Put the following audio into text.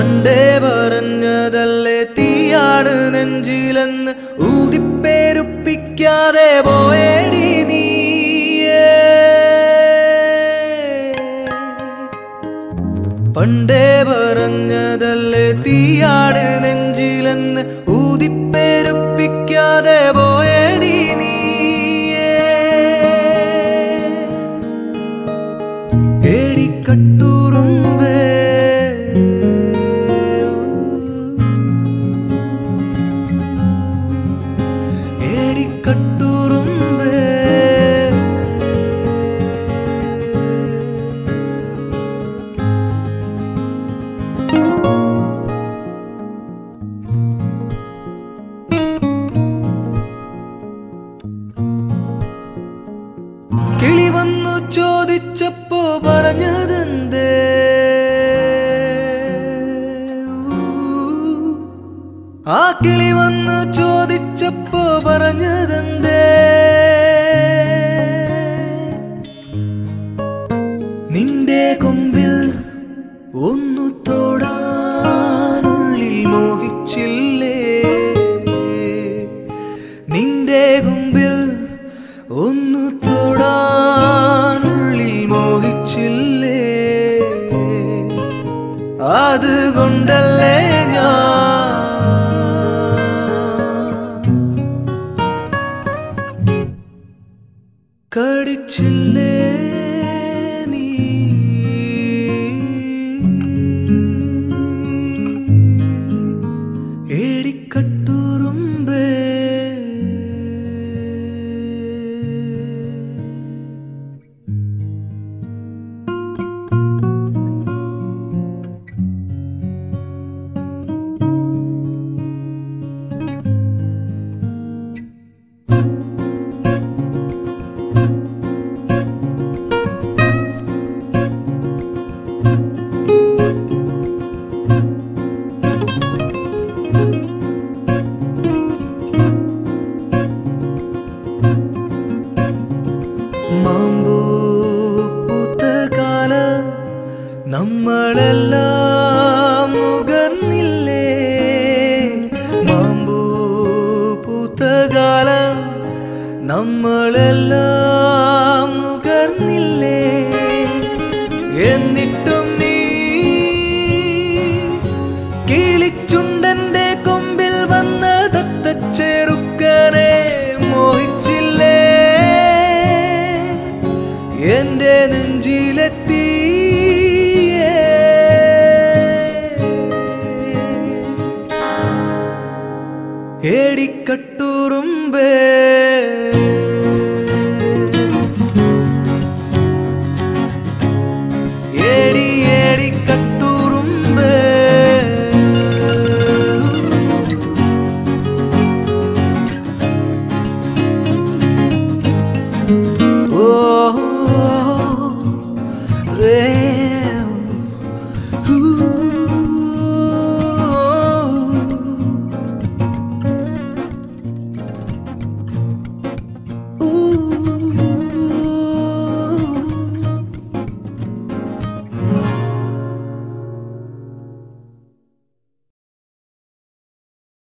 പണ്ടേ പറഞ്ഞതല്ലേ തീയാണ് നെഞ്ചിലെന്ന് ഊതിപ്പേരുപ്പിക്കാതെ പോയേടി നീയേ പണ്ടേ പറഞ്ഞതല്ലേ തീയാണ് നെഞ്ചിലെന്ന് ഊതിപ്പേരുപ്പിക്കാതെ പോയടി നീയേ ഏടിക്കട്ടൂറുമ്പേ ഏടിക്കട്ടൂറുമ്പേ കിളി വന്നു ചോദിച്ചപ്പോ പറഞ്ഞതെന്തേ ആ കിളി വന്നു ചോദിച്ചപ്പോ പറഞ്ഞതെന്തേ നിന്റെ കൊമ്പിൽ ഒന്നു തൊടാനുള്ളിൽ മോഹിച്ചില്ലേ നിന്റെ കൊമ്പിൽ ഒന്നു തൊടാനുള്ളിൽ മോഹിച്ചില്ലേ അതുകൊണ്ടല്ലേ ഞാൻ കടിച്ചില്ലേ നീ ഏടിക്കട്ടൂറുമ്പേ മാമ്പൂ പൂത്ത കാലം നമ്മളെല്ലാം നുകർന്നില്ലേ മാമ്പൂ പൂത്ത കാലം നമ്മളെല്ലാം നുകർന്നില്ലേ എന്ന്